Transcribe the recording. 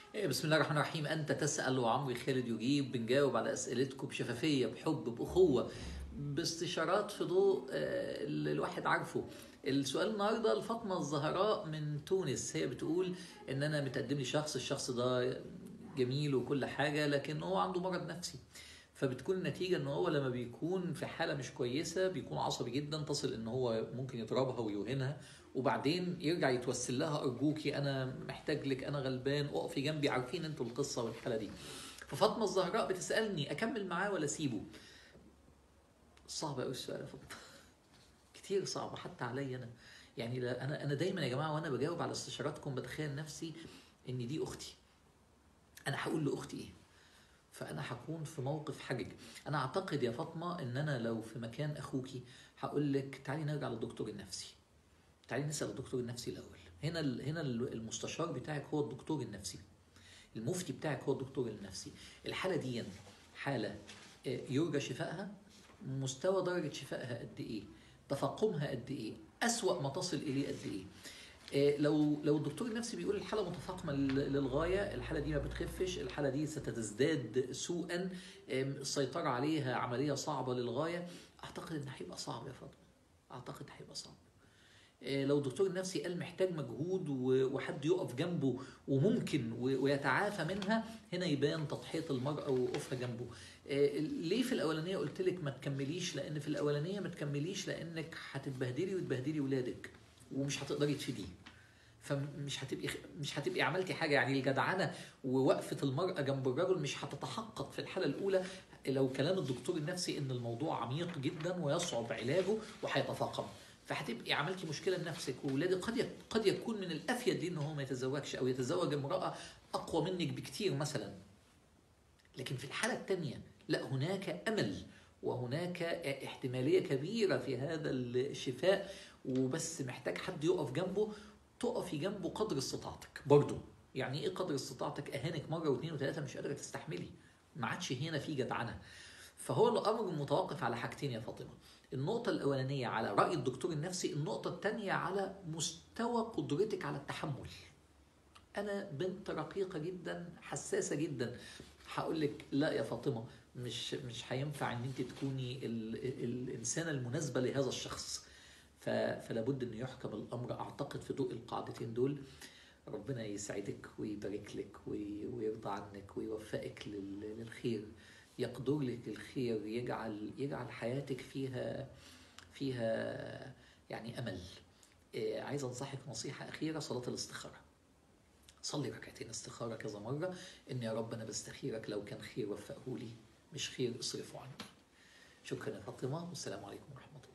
بسم الله الرحمن الرحيم انت تسال وعمرو خالد يجيب بنجاوب على اسئلتكم بشفافيه بحب باخوه باستشارات في ضوء آه، اللي الواحد عارفه السؤال النهارده لفاطمه الزهراء من تونس هي بتقول ان انا متقدم لي شخص الشخص ده جميل وكل حاجه لكن هو عنده مرض نفسي فبتكون النتيجه ان هو لما بيكون في حاله مش كويسه بيكون عصبي جدا تصل ان هو ممكن يضربها ويوهنها وبعدين يرجع يتوسل لها ارجوكي انا محتاج لك انا غلبان اقفي جنبي عارفين انتوا القصه والحاله دي ففاطمه الزهراء بتسالني اكمل معاه ولا اسيبه صعب قوي السؤال يا فاطمه كتير صعب حتى عليا انا يعني لا انا انا دايما يا جماعه وانا بجاوب على استشاراتكم بتخيل نفسي ان دي اختي انا هقول لاختي ايه فانا هكون في موقف حرج انا اعتقد يا فاطمه ان انا لو في مكان اخوكي هقول لك تعالي نرجع للدكتور النفسي تعالي نسال الدكتور النفسي الاول هنا ال- هنا ال- المستشار بتاعك هو الدكتور النفسي المفتي بتاعك هو الدكتور النفسي الحاله دي حاله آه، يرجى شفائها مستوى درجه شفائها قد ايه تفاقمها قد ايه اسوا ما تصل اليه قد ايه آه، لو لو الدكتور النفسي بيقول الحاله متفاقمه لل- للغايه الحاله دي ما بتخفش الحاله دي ستزداد سوءا آم، السيطره عليها عمليه صعبه للغايه اعتقد ان هيبقى صعب يا فاطمه اعتقد هيبقى صعب آه، لو الدكتور النفسي قال محتاج مجهود و- وحد يقف جنبه وممكن و- ويتعافى منها هنا يبان تضحيه المراه ووقوفها جنبه آه، ليه في الاولانيه قلت لك ما تكمليش لان في الاولانيه ما تكمليش لانك هتتبهدلي وتبهدلي ولادك ومش هتقدري تفيديه فمش هتبقي مش هتبقي عملتي حاجه يعني الجدعنه ووقفه المراه جنب الرجل مش هتتحقق في الحاله الاولى لو كلام الدكتور النفسي ان الموضوع عميق جدا ويصعب علاجه وهيتفاقم فهتبقي عملتي مشكله لنفسك وولادك قد يك- قد يكون من الافيد ليه ان هو ما يتزوجش او يتزوج امراه اقوى منك بكتير مثلا لكن في الحاله الثانيه لا هناك امل وهناك احتماليه كبيره في هذا الشفاء وبس محتاج حد يقف جنبه تقفي جنبه قدر استطاعتك برضه يعني ايه قدر استطاعتك اهانك مره واثنين وثلاثه مش قادره تستحملي ما عادش هنا في جدعنه فهو الامر متوقف على حاجتين يا فاطمه النقطة الأولانية على رأي الدكتور النفسي، النقطة الثانية على مستوى قدرتك على التحمل. أنا بنت رقيقة جدا، حساسة جدا. هقول لك لا يا فاطمة مش مش هينفع إن أنت تكوني ال ال الإنسانة المناسبة لهذا الشخص. ف- فلا بد إنه يحكم الأمر أعتقد في ضوء القاعدتين دول. ربنا يسعدك ويبارك لك وي- ويرضى عنك ويوفقك لل- للخير. يقدر لك الخير يجعل يجعل حياتك فيها فيها يعني امل إيه، عايز انصحك نصيحه اخيره صلاه الاستخاره صلي ركعتين استخاره كذا مره ان يا رب انا بستخيرك لو كان خير وفقه لي مش خير اصرفه عني شكرا يا فاطمه والسلام عليكم ورحمه الله